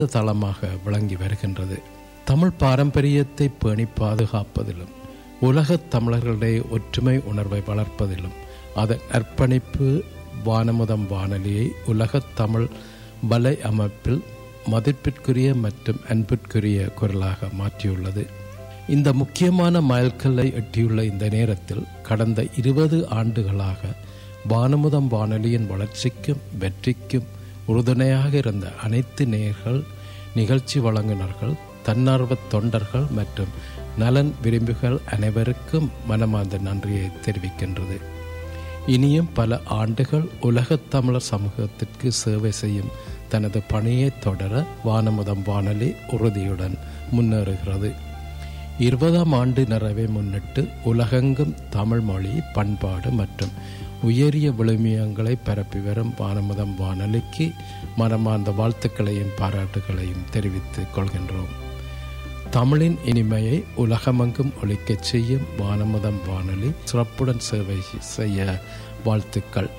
தளமாக விளங்கி வருகின்றது தமிழ் பாரம்பரியத்தை பேணி பாதுகாப்பதிலும் உலகத் தமிழர்களுடைய ஒற்றுமை உணர்வை வளர்ப்பதிலும் அதன் அர்ப்பணிப்பு வானமுதம் வானொலியை உலகத் தமிழ் வலை அமைப்பில் மதிப்பிற்குரிய மற்றும் அன்பிற்குரிய குரலாக மாற்றியுள்ளது இந்த முக்கியமான மைல்கல்லை எட்டியுள்ள இந்த நேரத்தில் கடந்த இருபது ஆண்டுகளாக வானமுதம் வானொலியின் வளர்ச்சிக்கும் வெற்றிக்கும் உறுதுணையாக இருந்த அனைத்து நேயர்கள் நிகழ்ச்சி வழங்குனர்கள் தன்னார்வ தொண்டர்கள் மற்றும் நலன் விரும்பிகள் அனைவருக்கும் மனமார்ந்த நன்றியை தெரிவிக்கின்றது இனியும் பல ஆண்டுகள் உலகத் தமிழர் சமூகத்திற்கு சேவை செய்யும் தனது பணியை தொடர வானமுதம் வானொலி உறுதியுடன் முன்னேறுகிறது இருபதாம் ஆண்டு நிறைவை முன்னிட்டு உலகெங்கும் தமிழ் மொழி பண்பாடு மற்றும் உயரிய விழுமியங்களை பரப்பி வரும் வானமுதம் வானொலிக்கு மனமார்ந்த வாழ்த்துக்களையும் பாராட்டுகளையும் தெரிவித்துக் கொள்கின்றோம் தமிழின் இனிமையை உலகமெங்கும் ஒழிக்கச் செய்யும் வானமுதம் வானொலி சிறப்புடன் சேவை செய்ய வாழ்த்துக்கள்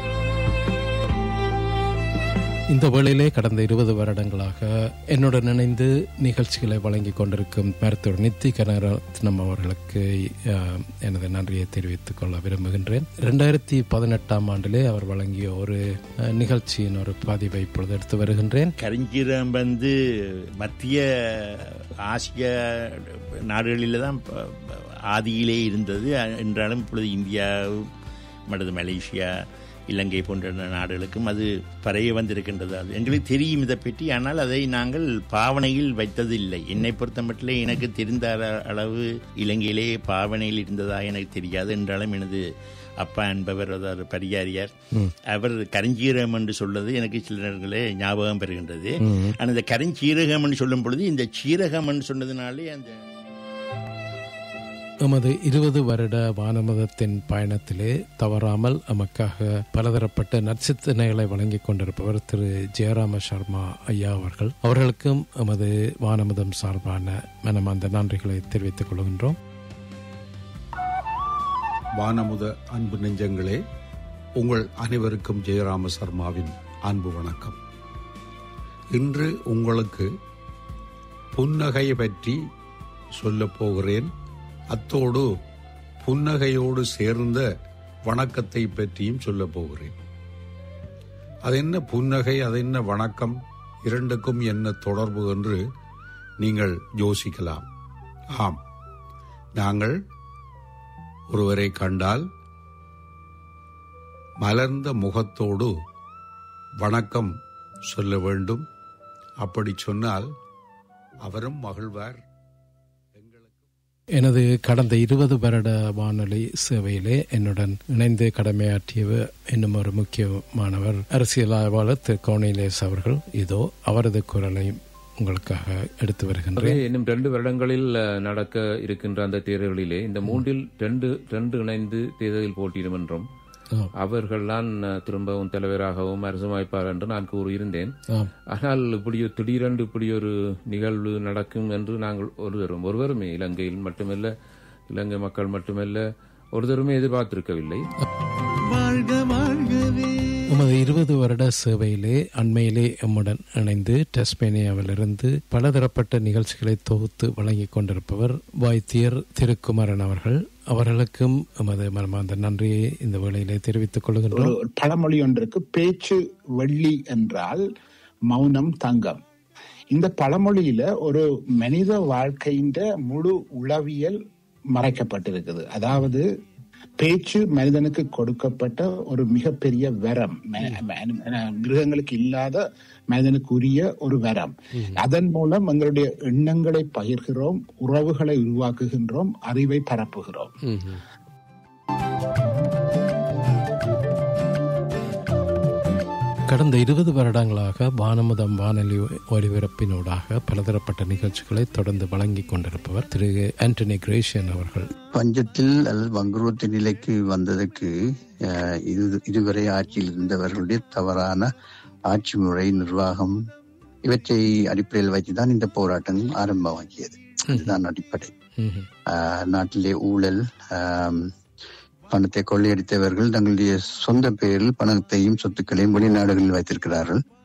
இந்த வேளையிலே கடந்த இருபது வருடங்களாக என்னுடன் இணைந்து நிகழ்ச்சிகளை வழங்கி கொண்டிருக்கும் மருத்துவர் நித்தி கனரத்னம் அவர்களுக்கு அஹ், எனது நன்றியை தெரிவித்துக் கொள்ள விரும்புகின்றேன் இரண்டாயிரத்தி பதினெட்டாம் ஆண்டிலே அவர் வழங்கிய ஒரு அஹ், நிகழ்ச்சியின் ஒரு பதிவை இப்பொழுது எடுத்து வருகின்றேன் கரிஞ்சீரகம் வந்து மத்திய ஆசிய நாடுகளில் தான் ப- ப- ஆதியிலே இருந்தது என்றாலும் இப்பொழுது இந்தியா மற்றது மலேசியா இலங்கை போன்ற நாடுகளுக்கும் அது பரவி வந்திருக்கின்றது அது எங்களுக்கு தெரியும் இதை பற்றி ஆனால் அதை நாங்கள் பாவனையில் வைத்ததில்லை என்னை பொறுத்த மட்டிலே எனக்கு தெரிந்த அள- அளவு இலங்கையிலே பாவனையில் இருந்ததா எனக்கு தெரியாது என்றாலும் எனது அப்பா என்பவர் ஒரு பரிகாரியார் அவர் கரஞ்சீரகம் என்று சொல்வது எனக்கு சில நேரங்களே ஞாபகம் பெறுகின்றது ஆனால் இந்த கரஞ்சீரகம் என்று சொல்லும் பொழுது இந்த சீரகம் என்று சொன்னதுனாலே அந்த எமது இருபது வருட வானமதத்தின் பயணத்திலே தவறாமல் எமக்காக பலதரப்பட்ட நற்சித்தனைகளை வழங்கிக் கொண்டிருப்பவர் திரு ஜெயராம சர்மா ஐயா அவர்கள் அவர்களுக்கும் எமது வானமதம் சார்பான மனமார்ந்த நன்றிகளை தெரிவித்துக் கொள்கின்றோம் வானமுத அன்பு நெஞ்சங்களே உங்கள் அனைவருக்கும் ஜெயராம சர்மாவின் அன்பு வணக்கம் இன்று உங்களுக்கு புன்னகை பற்றி சொல்லப் போகிறேன் அத்தோடு புன்னகையோடு சேர்ந்த வணக்கத்தை பற்றியும் சொல்லப் போகிறேன் அது என்ன புன்னகை அது என்ன வணக்கம் இரண்டுக்கும் என்ன தொடர்பு என்று நீங்கள் யோசிக்கலாம் ஆம் நாங்கள் ஒருவரை கண்டால் மலர்ந்த முகத்தோடு வணக்கம் சொல்ல வேண்டும் அப்படி சொன்னால் அவரும் மகிழ்வார் எனது கடந்த இருபது வருட வானொலி சேவையிலே என்னுடன் இணைந்து கடமையாற்றிய இன்னும் ஒரு முக்கியமானவர் அரசியல் ஆய்வாளர் திரு கோனிலேஸ் அவர்கள் இதோ அவரது குரலை உங்களுக்காக எடுத்து வருகின்றேன் ஆகவே இன்னும் ரெண்டு வருடங்களில் அஹ், நடக்க இருக்கின்ற அந்த தேர்தல்களிலே இந்த மூன்றில் ரெண்டு ரெண்டு இணைந்து தேர்தலில் போட்டியிடும் என்றும் ஆம். அவர்கள்தான் அஹ், திரும்பவும் தலைவராகவும் அரசுமாய்ப்பார் என்று நான் கூறியிருந்தேன் ஆம். ஆனால் இப்படி ஒரு திடீரென்று இப்படி ஒரு நிகழ்வு நடக்கும் என்று நாங்கள் ஒருவரும் ஒருவருமே இலங்கையில் மட்டுமல்ல இலங்கை மக்கள் மட்டுமல்ல ஒருவருமே எதிர்பார்த்திருக்கவில்லை உமது இருபது வருட சேவையிலே அண்மையிலே எம்முடன் இணைந்து டெஸ்மேனியாவிலிருந்து பலதரப்பட்ட நிகழ்ச்சிகளை தொகுத்து வழங்கிக் கொண்டிருப்பவர் வைத்தியர் திருக்குமரன் அவர்கள் அவர்களுக்கும் எமது மனமார்ந்த நன்றியை இந்த வேளையிலே தெரிவித்துக் கொள்கின்றோம் ஒரு பழமொழி ஒன்றுக்கு பேச்சு வெள்ளி என்றால் மௌனம் தங்கம் இந்த பழமொழியில ஒரு மனித வாழ்க்கையின் முழு உளவியல் மறைக்கப்பட்டிருக்குது அதாவது பேச்சு மனிதனுக்கு கொடுக்கப்பட்ட ஒரு மிகப்பெரிய வரம் ம- ம- மிருகங்களுக்கு இல்லாத மனிதனுக்கு உரிய ஒரு வரம் அதன் மூலம் எங்களுடைய எண்ணங்களை பகிர்கிறோம் உறவுகளை உருவாக்குகின்றோம் அறிவை பரப்புகிறோம் கடந்த இருபது வருடங்களாக வானமுதம் வானொலி ஒலிபரப்பினூடாக பலதரப்பட்ட நிகழ்ச்சிகளை தொடர்ந்து வழங்கிக் கொண்டிருப்பவர் திரு ஆண்டனி கிரேஷியன் அவர்கள் பஞ்சத்தில் அல்லது வங்குரோத்து நிலைக்கு வந்ததற்கு அஹ், இது இதுவரை ஆட்சியில் இருந்தவர்களுடைய தவறான ஆட்சி முறை நிர்வாகம் இவற்றை அடிப்படையில் வைத்துதான் இந்த போராட்டம் ஆரம்பமாகியது இதுதான் அடிப்படை ம்ஹும். அஹ், நாட்டிலே ஊழல் ஆம், பணத்தை கொள்ளையடித்தவர்கள் தங்களுடைய சொந்த பெயரில் பணத்தையும் சொத்துக்களையும் வெளிநாடுகளில் வைத்திருக்கிறார்கள்